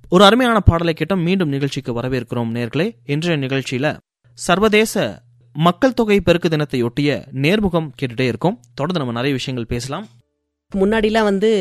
ஒரு அருமையான பாடலை கேட்டோம் மீண்டும் நிகழ்ச்சிக்கு வரவேற்கிறோம் நேர்களே இன்றைய நிகழ்ச்சியில சர்வதேச மக்கள் தொகை பெருக்கு தினத்தையொட்டிய நேர்முகம் கேட்டுட்டே இருக்கோம் தொடர்ந்து நம்ம நிறைய விஷயங்கள் பேசலாம் முன்னாடிலாம் வந்து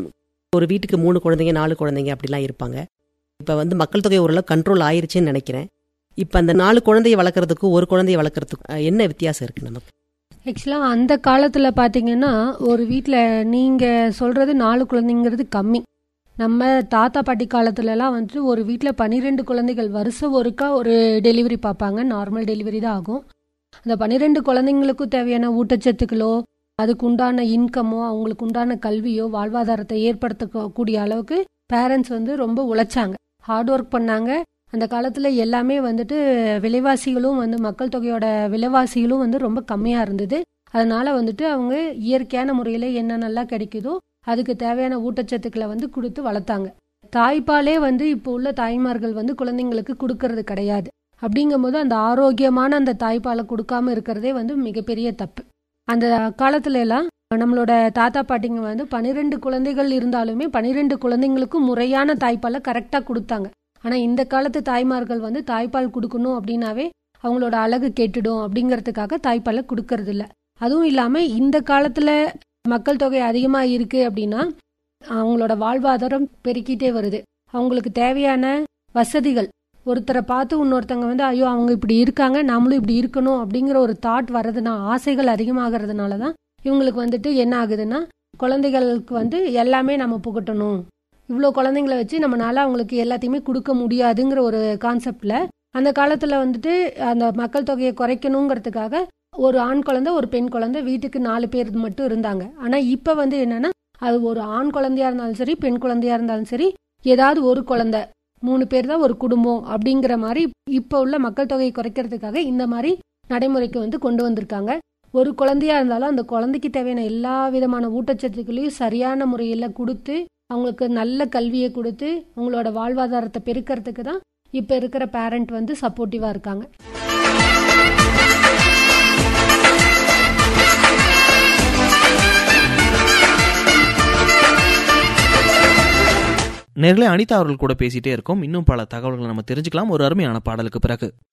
ஒரு வீட்டுக்கு மூணு குழந்தைங்க நாலு குழந்தைங்க அப்படிலாம் இருப்பாங்க இப்போ வந்து மக்கள் தொகை ஓரளவு கண்ட்ரோல் ஆயிருச்சுன்னு நினைக்கிறேன் இப்போ அந்த நாலு குழந்தைய வளர்க்குறதுக்கும் ஒரு குழந்தைய வளர்க்குறதுக்கும் அஹ், என்ன வித்தியாசம் இருக்கு நமக்கு ஆக்சுவலாக அந்த காலத்தில் பார்த்தீங்கன்னா ஒரு வீட்டில் நீங்கள் சொல்கிறது நாலு குழந்தைங்கிறது கம்மி நம்ம தாத்தா பாட்டி காலத்துலலாம் வந்துட்டு ஒரு வீட்டில் பன்னிரெண்டு குழந்தைகள் வருஷம் ஒருக்கா ஒரு டெலிவரி பார்ப்பாங்க நார்மல் டெலிவரி தான் ஆகும் அந்த பன்னிரெண்டு குழந்தைங்களுக்கும் தேவையான ஊட்டச்சத்துக்களோ அதுக்கு உண்டான இன்கமோ அவங்களுக்கு உண்டான கல்வியோ வாழ்வாதாரத்தை ஏற்படுத்தக்கூடிய அளவுக்கு பேரண்ட்ஸ் வந்து ரொம்ப உழைச்சாங்க ஹார்ட் ஒர்க் பண்ணாங்க அந்த காலத்தில் எல்லாமே வந்துட்டு விலைவாசிகளும் வந்து மக்கள் தொகையோட விலைவாசிகளும் வந்து ரொம்ப கம்மியாக இருந்தது அதனால வந்துட்டு அவங்க இயற்கையான முறையில் என்னென்னலாம் கிடைக்குதோ அதுக்கு தேவையான ஊட்டச்சத்துக்களை வந்து கொடுத்து வளர்த்தாங்க தாய்ப்பாலே வந்து இப்போ உள்ள தாய்மார்கள் வந்து குழந்தைங்களுக்கு கொடுக்கறது கிடையாது அப்படிங்கும்போது அந்த ஆரோக்கியமான அந்த தாய்ப்பாலை கொடுக்காம இருக்கிறதே வந்து மிகப்பெரிய தப்பு அந்த காலத்துல எல்லாம் நம்மளோட தாத்தா பாட்டிங்க வந்து பன்னிரெண்டு குழந்தைகள் இருந்தாலுமே பன்னிரெண்டு குழந்தைங்களுக்கும் முறையான தாய்ப்பாலை கரெக்டாக கொடுத்தாங்க ஆனா இந்த காலத்து தாய்மார்கள் வந்து தாய்ப்பால் கொடுக்கணும் அப்படின்னாவே அவங்களோட அழகு கெட்டுடும் அப்படிங்கறதுக்காக தாய்ப்பாலை கொடுக்கறது இல்ல அதுவும் இல்லாம இந்த காலத்துல மக்கள் தொகை அதிகமா இருக்கு அப்படின்னா அவங்களோட வாழ்வாதாரம் பெருக்கிட்டே வருது அவங்களுக்கு தேவையான வசதிகள் ஒருத்தரை பார்த்து இன்னொருத்தங்க வந்து ஐயோ அவங்க இப்படி இருக்காங்க நாமளும் இப்படி இருக்கணும் அப்படிங்கிற ஒரு தாட் வர்றதுனா ஆசைகள் அதிகமாகிறதுனால தான் இவங்களுக்கு வந்துட்டு என்ன ஆகுதுன்னா குழந்தைகளுக்கு வந்து எல்லாமே நம்ம புகட்டணும் இவ்வளோ குழந்தைங்கள வச்சு நம்மளால அவங்களுக்கு எல்லாத்தையுமே கொடுக்க முடியாதுங்கிற ஒரு கான்செப்ட்ல அந்த காலத்துல வந்துட்டு அந்த மக்கள் தொகையை குறைக்கணுங்கிறதுக்காக ஒரு ஆண் குழந்தை ஒரு பெண் குழந்தை வீட்டுக்கு நாலு பேர் மட்டும் இருந்தாங்க ஆனா இப்ப வந்து என்னன்னா அது ஒரு ஆண் குழந்தையா இருந்தாலும் சரி பெண் குழந்தையா இருந்தாலும் சரி ஏதாவது ஒரு குழந்தை மூணு பேர் தான் ஒரு குடும்பம் அப்படிங்கிற மாதிரி இப்ப உள்ள மக்கள் தொகையை குறைக்கிறதுக்காக இந்த மாதிரி நடைமுறைக்கு வந்து கொண்டு வந்திருக்காங்க ஒரு குழந்தையா இருந்தாலும் அந்த குழந்தைக்கு தேவையான எல்லா விதமான ஊட்டச்சத்துக்களையும் சரியான முறையில கொடுத்து அவங்களுக்கு நல்ல கல்வியை கொடுத்து அவங்களோட வாழ்வாதாரத்தை பெருக்கிறதுக்கு தான் இப்ப இருக்கிற பேரண்ட் வந்து சப்போர்ட்டிவா இருக்காங்க நேர்களே அனிதா அவர்கள் கூட பேசிட்டே இருக்கோம் இன்னும் பல தகவல்களை நம்ம தெரிஞ்சுக்கலாம் ஒரு அருமையான பாடலுக்கு பிறகு